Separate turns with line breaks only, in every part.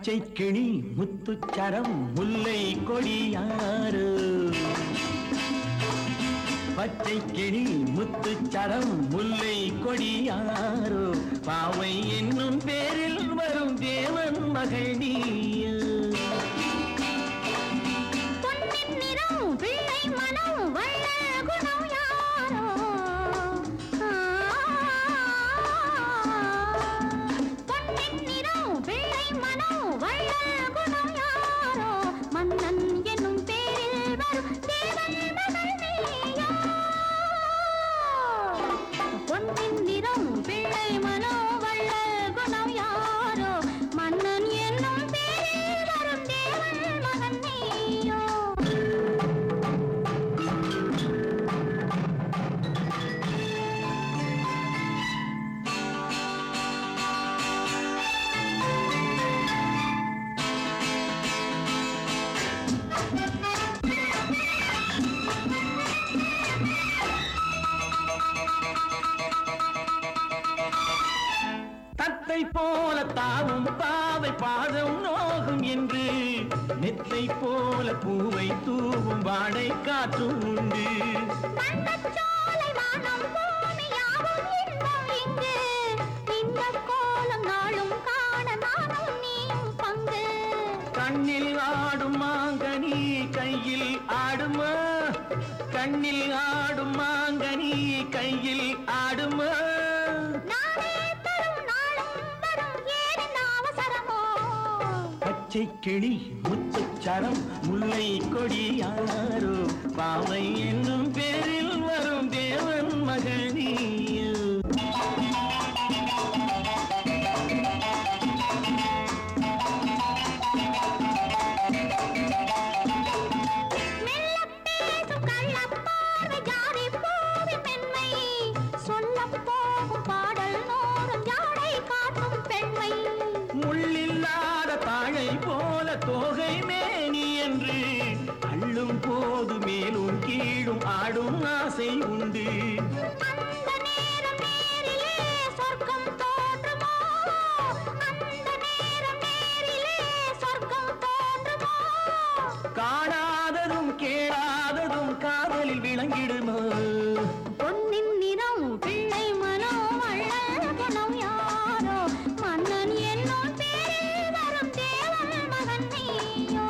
பச்சை கிளி முத்துச்சரம் முல்லை கொடியாறு பச்சை கிளி முத்துச்சரம் முல்லை கொடியாரோ பாவை என்னும் பேரில் வரும் தேவன் மகள் நீயோ
பொன்னின் நிறம் பிள்ளை மனம் வள்ள குணம் யாரோ பொன்னின் நிறம் பிள்ளை மனம் வள்ள குணம் யாரோ மன்னன் என்னும் பேரில் வரும் தேவன் மகள் நீயோ பொன்னின் நிறம் பிள்ளை மனோ வள்ள குணம் யாரோ மன்னன் என்னும் பேரில் வரும் தேவன் மகன் நீயோ
தத்தை போல தாவும் பாவை பாதம் நோகும் என்று நெத்தை போல பூவை தூவும் வாடை காற்றும் உண்டு
பண்டச்சோலை வானம் பூமி யாவும் இன்பம் இங்கு இன்பக் கோலம் நாளும் காண நானும் நீயும் பங்கு
கண்ணில் ஆடும் மாங்கனி கையில் ஆடுமா கண்ணில் ஆடும் மாங்கனி கையில் ஆடுமா
நாளே தரும் நாளும் வரும் ஏன் இந்த அவசரமோ
பச்சை கிளி முத்துச்சரம் முல்லை கொடியாரோ பாவை என்னும் பேரில் வரும் தேவன் மகள் நீயோ
மெல்லப் பேசும் கள்ளப் பார்வை ஜாதி பூவின் மென்மை. சொல்லப் போகும் பாடல் நூறும் யாழை காட்டும் பெண்மை.
முள்ளில்லாத தாழை போல தோகை மேனி என்று அள்ளும் போது மேலும் கீழும் ஆடும் ஆசை உண்டு
அந்த நேரம் நேரிலே சொர்க்கம் தோன்றுமோ? அந்த நேரம் நேரிலே சொர்க்கம் தோன்றுமோ?
காணாததும் கேளாததும் காதலில் விளங்கிடுமோ
பொன்னின் நிறம் பிள்ளை மனோ வள்ளல் குணம் யாரோ மன்னன் என்னும் பேரில் வரும் தேவன் மகன் நீயோ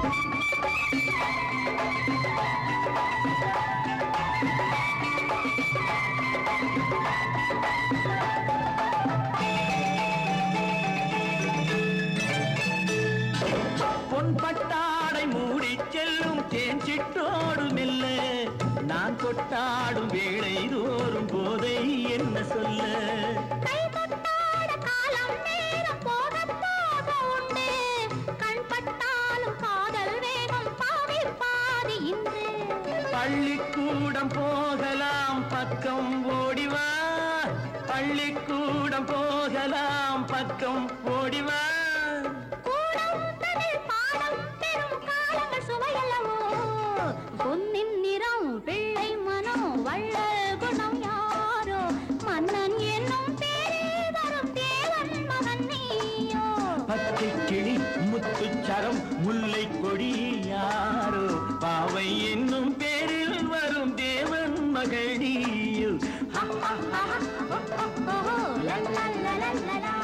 பொன் பட்டாடை மூடி செல்லும் தேன் சிட்டோடு மெல்ல நான் கொட்டாடும் வேளை தோறும் போதை என்ன சொல்ல
கை தொட்டாட காலம் நேரம் போக போக உண்டு கண் பட்டாலும் காதல் வேகம் பாதி பாதி இன்று
பள்ளிக்கூடம் போகலாம் பக்கம் ஓடிவா பள்ளிக்கூடம் போகலாம் பக்கம் ஓடிவா
கூடம் தனில் பாடம் பெரும் காலங்கள் சுவையல்லவோ பொன்னின் நிறம் பிள்ளை மனம் வள்ளல் குணம் யாரோ மன்னன் என்னும் பேரில் வரும் தேவன் மகன் நீயோ
பச்சை கிளி முத்துச்சரம் முல்லை கொடி யாரோ பாவை என்னும் பேரில் வரும் தேவன் மகள் நீயோ
ஓஹோ, லா, லா, லா, லா, லா, லா.